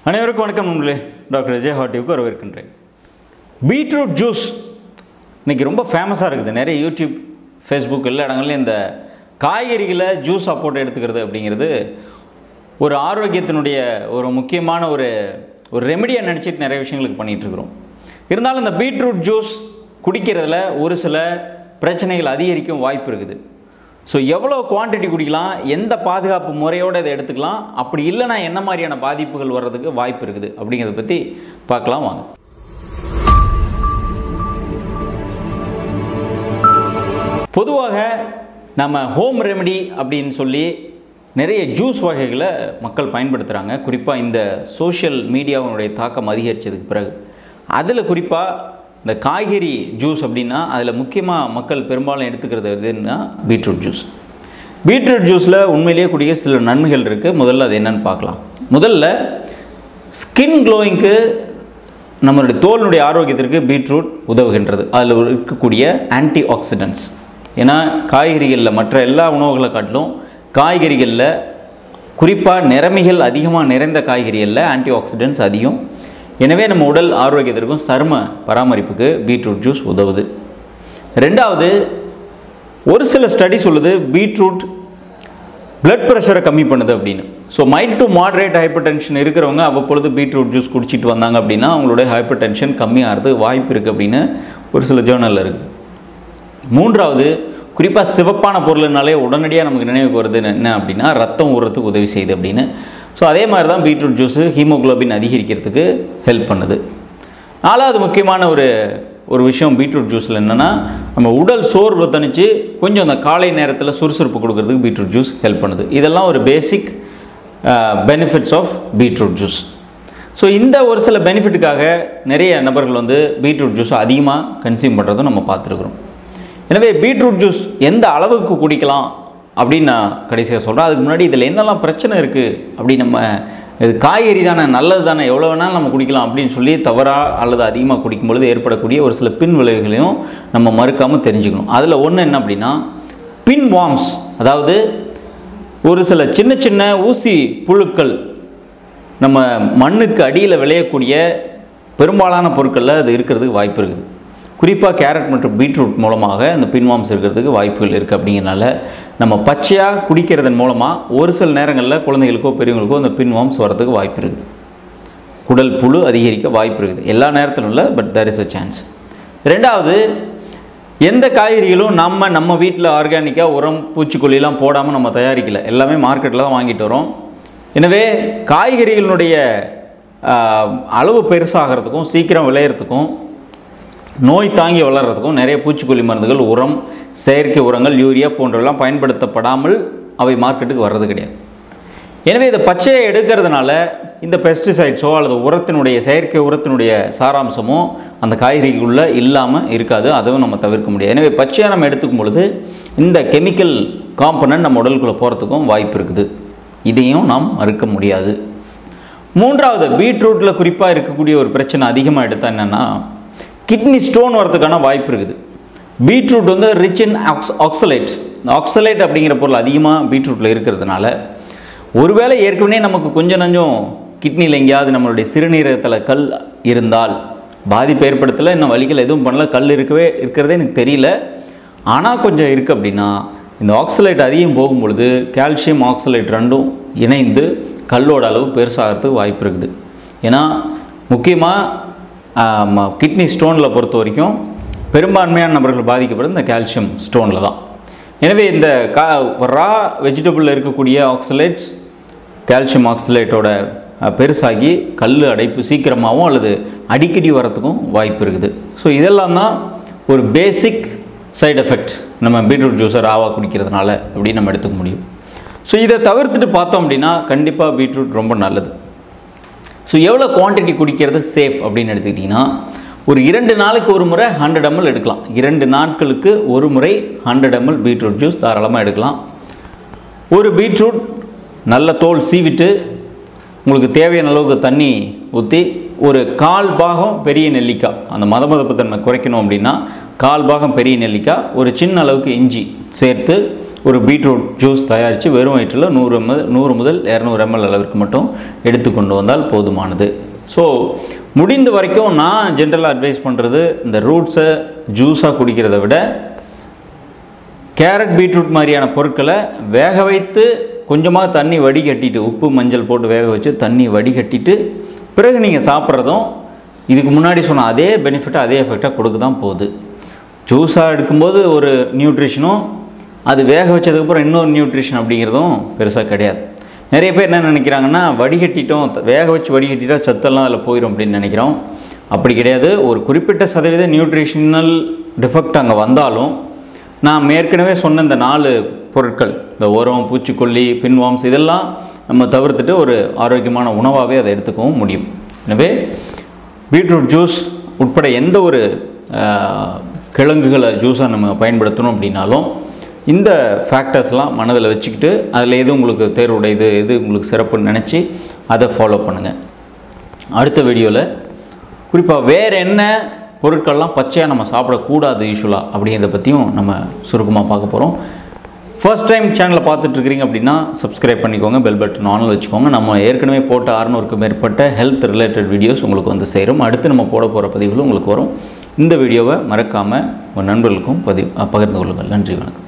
அனைவருக்கும் வணக்கம் நண்பர்களே டாக்டர் விஜய் ஹாட்டிவுக்கு வரவேற்கின்றேன் பீட்ரூட் ஜூஸ் இன்னைக்கு ரொம்ப ஃபேமஸாக இருக்குது நிறைய யூடியூப் ஃபேஸ்புக் எல்லா இடங்கள்லையும் இந்த காய்கறிகளை ஜூஸாக போட்டு எடுத்துக்கிறது அப்படிங்கிறது ஒரு ஆரோக்கியத்தினுடைய ஒரு முக்கியமான ஒரு ஒரு ரெமெடியாக நினச்சிட்டு நிறைய விஷயங்களுக்கு பண்ணிகிட்டு இருக்கிறோம் இருந்தாலும் இந்த பீட்ரூட் ஜூஸ் குடிக்கிறதுல ஒரு சில பிரச்சனைகள் அதிகரிக்கும் வாய்ப்பு இருக்குது ஸோ எவ்வளோ குவாண்டிட்டி குடிக்கலாம் எந்த பாதுகாப்பு முறையோடு இதை எடுத்துக்கலாம் அப்படி இல்லைன்னா என்ன மாதிரியான பாதிப்புகள் வர்றதுக்கு வாய்ப்பு இருக்குது அப்படிங்கிறத பற்றி பார்க்கலாம் வாங்க பொதுவாக நம்ம ஹோம் ரெமெடி அப்படின்னு சொல்லி நிறைய ஜூஸ் வகைகளை மக்கள் பயன்படுத்துகிறாங்க குறிப்பாக இந்த சோஷியல் மீடியாவினுடைய தாக்கம் அதிகரித்ததுக்கு பிறகு அதில் குறிப்பாக இந்த காய்கறி ஜூஸ் அப்படின்னா அதில் முக்கியமாக மக்கள் பெரும்பாலும் எடுத்துக்கிறது எதுன்னா பீட்ரூட் ஜூஸ் பீட்ரூட் ஜூஸில் உண்மையிலேயே கூடிய சில நன்மைகள் இருக்குது முதல்ல அது என்னன்னு பார்க்கலாம் முதல்ல ஸ்கின் க்ளோயிங்க்கு நம்மளுடைய தோலினுடைய ஆரோக்கியத்திற்கு பீட்ரூட் உதவுகின்றது அதில் இருக்கக்கூடிய ஆன்டி ஆக்சிடென்ட்ஸ் ஏன்னா காய்கறிகளில் மற்ற எல்லா உணவுகளை காட்டிலும் காய்கறிகளில் குறிப்பாக நிறமிகள் அதிகமாக நிறைந்த காய்கறிகளில் ஆன்டி ஆக்சிடென்ட்ஸ் அதிகம் எனவே நம்ம உடல் ஆரோக்கியத்திற்கும் சரும பராமரிப்புக்கு பீட்ரூட் ஜூஸ் உதவுது ரெண்டாவது ஒரு சில ஸ்டடி சொல்லுது பீட்ரூட் பிளட் ப்ரெஷரை கம்மி பண்ணுது அப்படின்னு so mild to moderate hypertension இருக்கிறவங்க அவ்வப்பொழுது பீட்ரூட் ஜூஸ் குடிச்சிட்டு வந்தாங்க அப்படின்னா அவங்களுடைய ஹைப்பர் டென்ஷன் கம்மியாகிறது வாய்ப்பு இருக்குது அப்படின்னு ஒரு சில ஜேர்னலில் இருக்குது மூன்றாவது குறிப்பாக சிவப்பான பொருள்னாலே உடனடியாக நமக்கு நினைவுக்கு வருது என்ன அப்படின்னா ரத்தம் ஊறுறதுக்கு உதவி செய்யுது அப்படின்னு ஸோ அதே மாதிரி தான் பீட்ரூட் ஜூஸு ஹீமோகுளோபின் அதிகரிக்கிறதுக்கு ஹெல்ப் பண்ணுது நாலாவது முக்கியமான ஒரு ஒரு விஷயம் பீட்ரூட் ஜூஸில் என்னென்னா நம்ம உடல் சோர்வு தணிச்சு கொஞ்சம் அந்த காலை நேரத்தில் சுறுசுறுப்பு கொடுக்கறதுக்கு பீட்ரூட் ஜூஸ் ஹெல்ப் பண்ணுது இதெல்லாம் ஒரு basic benefits of beetroot juice so இந்த ஒரு சில பெனிஃபிட்டுக்காக நிறைய நபர்கள் வந்து பீட்ரூட் ஜூஸ் அதிகமாக கன்சியூம் பண்ணுறதும் நம்ம பார்த்துருக்குறோம் எனவே பீட்ரூட் ஜூஸ் எந்த அளவுக்கு குடிக்கலாம் அப்படின்னு நான் கடைசியாக சொல்கிறேன் அதுக்கு முன்னாடி இதில் என்னெல்லாம் பிரச்சனை இருக்குது அப்படி நம்ம இது காய்கறி தானே நல்லது தானே எவ்வளோ வேணாலும் நம்ம குடிக்கலாம் அப்படின்னு சொல்லி தவறாக அல்லது அதிகமாக குடிக்கும் பொழுது ஏற்படக்கூடிய ஒரு சில பின் விளைவுகளையும் நம்ம மறுக்காமல் தெரிஞ்சுக்கணும் அதில் ஒன்று என்ன அப்படின்னா பின் வார்ம்ஸ் அதாவது ஒரு சில சின்ன சின்ன ஊசி புழுக்கள் நம்ம மண்ணுக்கு அடியில் விளையக்கூடிய பெரும்பாலான பொருட்களில் அது இருக்கிறதுக்கு வாய்ப்பு இருக்குது குறிப்பாக கேரட் மற்றும் பீட்ரூட் மூலமாக இந்த பின்வாம்ஸ் இருக்கிறதுக்கு வாய்ப்புகள் இருக்குது அப்படிங்கிறனால நம்ம பச்சையாக குடிக்கிறதன் மூலமாக ஒரு சில நேரங்களில் குழந்தைகளுக்கோ பெரியவங்களுக்கோ அந்த பின்வாம்ஸ் வரதுக்கு வாய்ப்பு இருக்குது குடல் புழு அதிகரிக்க வாய்ப்பு இருக்குது எல்லா நேரத்திலும் இல்லை but there is a chance ரெண்டாவது எந்த காய்கறிகளும் நம்ம நம்ம வீட்டில் ஆர்கானிக்காக உரம் பூச்சிக்கொல்லிலாம் போடாமல் நம்ம தயாரிக்கல எல்லாமே மார்க்கெட்டில் தான் வாங்கிட்டு வரோம் எனவே காய்கறிகளினுடைய அளவு பெருசாகிறதுக்கும் சீக்கிரம் விளையிறதுக்கும் நோய் தாங்கி வளர்கிறதுக்கும் நிறைய பூச்சிக்கொல்லி மருந்துகள் உரம் செயற்கை உரங்கள் யூரியா போன்றவெல்லாம் பயன்படுத்தப்படாமல் அவை மார்க்கெட்டுக்கு வர்றது கிடையாது எனவே இதை பச்சையை எடுக்கிறதுனால இந்த பெஸ்டிசைட்ஸோ அல்லது உரத்தினுடைய செயற்கை உரத்தினுடைய சாராம்சமோ அந்த காய்கறிக்குள்ளே இல்லாமல் இருக்காது அதுவும் நம்ம தவிர்க்க முடியாது எனவே பச்சையாக நம்ம எடுத்துக்கும் பொழுது இந்த கெமிக்கல் காம்பனன்ட் நம்ம உடலுக்குள்ளே போகிறதுக்கும் வாய்ப்பு இருக்குது இதையும் நாம் மறுக்க முடியாது மூன்றாவது பீட்ரூட்டில் குறிப்பாக இருக்கக்கூடிய ஒரு பிரச்சனை அதிகமாக எடுத்தால் என்னென்னா கிட்னி ஸ்டோன் வரதுக்கான வாய்ப்பு இருக்குது பீட்ரூட் வந்து ரிச் இன் ஆக்ஸ் ஆக்சலேட் இந்த ஆக்சலேட் அப்படிங்கிற பொருள் அதிகமாக பீட்ரூட்டில் இருக்கிறதுனால ஒருவேளை ஏற்கனவே நமக்கு கொஞ்சம் நஞ்சம் கிட்னியில் எங்கேயாவது நம்மளுடைய சிறுநீரகத்தில் கல் இருந்தால் பாதிப்பு ஏற்படுத்தலை இன்னும் வலிகள் எதுவும் பண்ணல கல் இருக்கவே இருக்கிறதே எனக்கு தெரியல ஆனால் கொஞ்சம் இருக்குது அப்படின்னா இந்த ஆக்சலேட் அதிகம் போகும்பொழுது கால்சியம் ஆக்சலேட் ரெண்டும் இணைந்து கல்லோட அளவு பெருசாகிறதுக்கு வாய்ப்பு இருக்குது ஏன்னா முக்கியமாக கிட்னி ஸ்டோனில் பொறுத்த வரைக்கும் பெரும்பான்மையான நபர்கள் பாதிக்கப்படுறது இந்த கால்சியம் ஸ்டோனில் தான் எனவே இந்த கா ரா வெஜிடபிளில் இருக்கக்கூடிய ஆக்சலேட்ஸ் கால்சியம் ஆக்சலேட்டோட பெருசாகி கல் அடைப்பு சீக்கிரமாகவும் அல்லது அடிக்கடி வரத்துக்கும் வாய்ப்பு இருக்குது ஸோ இதெல்லாம் தான் ஒரு பேசிக் சைடு எஃபெக்ட் நம்ம பீட்ரூட் ஜூஸை ராவாக குடிக்கிறதுனால அப்படின்னு நம்ம எடுத்துக்க முடியும் ஸோ இதை தவிர்த்துட்டு பார்த்தோம் அப்படின்னா கண்டிப்பாக பீட்ரூட் ரொம்ப நல்லது ஸோ எவ்வளோ குவான்டிட்டி குடிக்கிறது சேஃப் அப்படின்னு எடுத்துக்கிட்டிங்கன்னா ஒரு இரண்டு நாளுக்கு ஒரு முறை ஹண்ட்ரட் எம்எல் எடுக்கலாம் இரண்டு நாட்களுக்கு ஒரு முறை ஹண்ட்ரட் எம்எல் பீட்ரூட் ஜூஸ் தாராளமாக எடுக்கலாம் ஒரு பீட்ரூட் நல்ல தோல் சீவிட்டு உங்களுக்கு தேவையான அளவுக்கு தண்ணி ஊற்றி ஒரு கால் பாகம் பெரிய நெல்லிக்காய் அந்த மத மதப்பு தன்மை குறைக்கணும் அப்படின்னா கால் பாகம் பெரிய நெல்லிக்காய் ஒரு சின்ன அளவுக்கு இஞ்சி சேர்த்து ஒரு பீட்ரூட் ஜூஸ் தயாரித்து வெறும் வயிற்றில் நூறு எம்எல் நூறு முதல் இரநூறு எம்எல் அளவிற்கு மட்டும் எடுத்துக்கொண்டு வந்தால் போதுமானது ஸோ முடிந்த வரைக்கும் நான் ஜென்ரலாக அட்வைஸ் பண்ணுறது இந்த ரூட்ஸை ஜூஸாக குடிக்கிறத விட கேரட் பீட்ரூட் மாதிரியான பொருட்களை வேக வைத்து கொஞ்சமாக தண்ணி வடிகட்டிட்டு உப்பு மஞ்சள் போட்டு வேக வச்சு தண்ணி வடிகட்டிட்டு பிறகு நீங்கள் சாப்பிட்றதும் இதுக்கு முன்னாடி சொன்ன அதே பெனிஃபிட்டை அதே எஃபெக்டாக கொடுக்க தான் போகுது ஜூஸாக எடுக்கும்போது ஒரு நியூட்ரிஷனும் அது வேக வச்சதுக்கப்புறம் இன்னொரு நியூட்ரிஷன் அப்படிங்கிறதும் பெருசாக கிடையாது நிறைய பேர் என்ன நினைக்கிறாங்கன்னா வடிகட்டிட்டோம் த- வேக வச்சு வடிகட்டிட்டா சத்தெல்லாம் அதில் போயிடும் அப்படின்னு நினைக்கிறோம் அப்படி கிடையாது ஒரு குறிப்பிட்ட சதவீத நியூட்ரிஷனல் டிஃபெக்ட் அங்கே வந்தாலும் நான் ஏற்கனவே சொன்ன இந்த நாலு பொருட்கள் இந்த உரம் பூச்சிக்கொல்லி பின்வாம்ஸ் இதெல்லாம் நம்ம தவிர்த்துட்டு ஒரு ஆரோக்கியமான உணவாகவே அதை எடுத்துக்கவும் முடியும் எனவே பீட்ரூட் ஜூஸ் உட்பட எந்த ஒரு ஆஹ், கிழங்குகளை ஜூஸாக நம்ம பயன்படுத்தணும் அப்படின்னாலும் இந்த ஃபேக்டர்ஸ்லாம் மனதில் வச்சுக்கிட்டு அதில் எது உங்களுக்கு தேர்வுடையது எது உங்களுக்கு சிறப்புன்னு நினச்சி அதை ஃபாலோ பண்ணுங்கள் அடுத்த வீடியோவில் குறிப்பாக வேறு என்ன பொருட்கள்லாம் பச்சையாக நம்ம சாப்பிடக்கூடாது யூஸ்வலாக அப்படிங்கிறத பற்றியும் நம்ம சுருக்கமாக பார்க்க போகிறோம் ஃபர்ஸ்ட் டைம் சேனலை பார்த்துட்டு இருக்கிறீங்க அப்படின்னா சப்ஸ்கிரைப் பண்ணிக்கோங்க பெல் பட்டன் ஆனில் வச்சுக்கோங்க நம்ம ஏற்கனவே போட்ட அறநூறுக்கு மேற்பட்ட ஹெல்த் ரிலேட்டட் வீடியோஸ் உங்களுக்கு வந்து சேரும் அடுத்து நம்ம போட போகிற பதிவுகளும் உங்களுக்கு வரும் இந்த வீடியோவை மறக்காமல் உங்கள் நண்பர்களுக்கும் பதிவு பகிர்ந்து கொள்ளுங்கள் நன்றி வணக்கம்